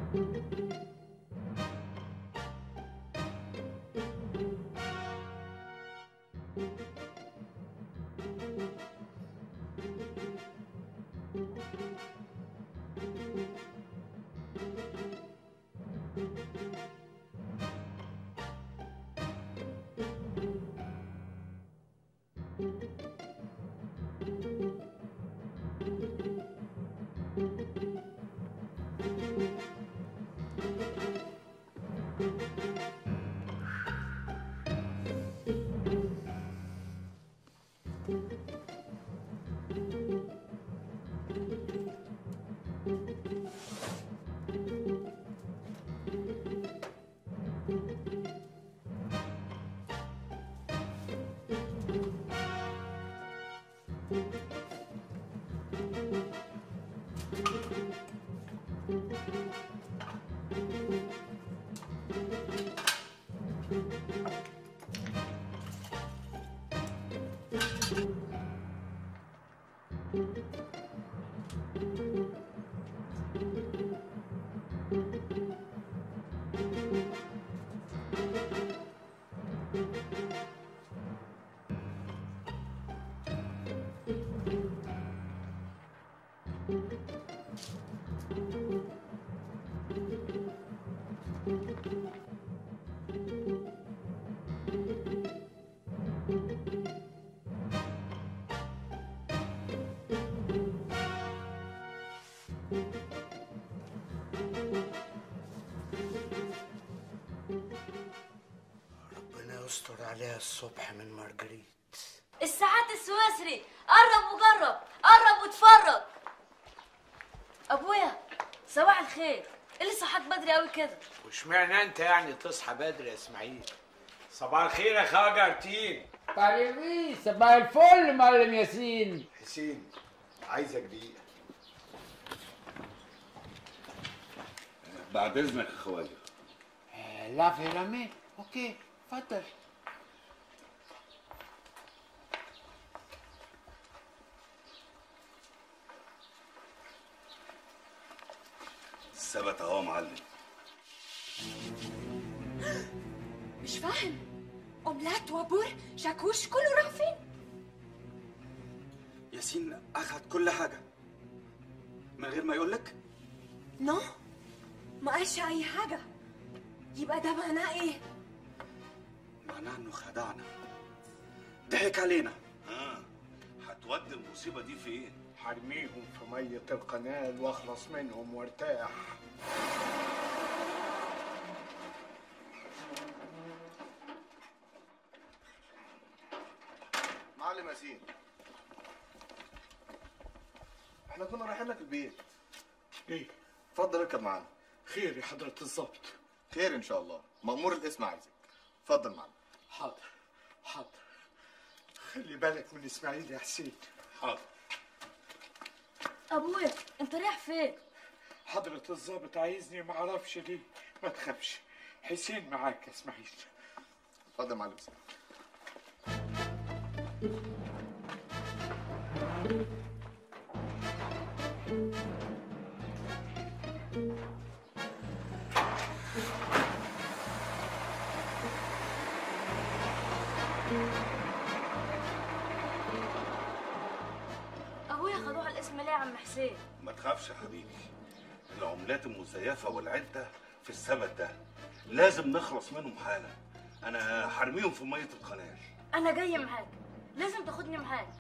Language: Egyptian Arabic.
ربنا يستر عليها الصبح من مارجريت الساعات السويسري قرب وجرب قرب واتفرج ابويا صباح الخير ايه اللي صحاك بدري قوي كده واشمعنى انت يعني تصحى بدري يا اسماعيل صباح الخير يا خواجه ارتين طريقي صباح الفل معلم ياسين حسين عايزك دقيقه بعد اذنك يا خواجه لا في رامي اوكي اتفضل ثبت اهو يا معلم مش فاهم اوملات وبور شاكوش كله راح فين ياسين اخذ كل حاجه من غير ما يقول لك نو ما قالش اي حاجه يبقى ده معناه ايه معناه انه خدعنا ضحك علينا ها هتودي المصيبه دي فين حرميهم في ميه القناه واخلص منهم وارتاح معلم ياسين احنا كنا رايحين لك البيت ايه اتفضل اركب معانا خير يا حضره الظابط خير ان شاء الله مأمور الاسم عايزك اتفضل معانا حاضر حاضر خلي بالك من اسماعيل يا حسين حاضر ابويا انت رايح فين حضرة الظابط عايزني ما اعرفش ليه ما تخافش حسين معاك يا اسماعيل اتفضل معلم ياسين ابويا خدوه على الاسم ليه يا عم حسين ما تخافش يا حبيبي العملات المزيفه والعده في الثبت ده لازم نخلص منهم حالا انا هرميهم في ميه القناه انا جاي معاك لازم تاخدني معاك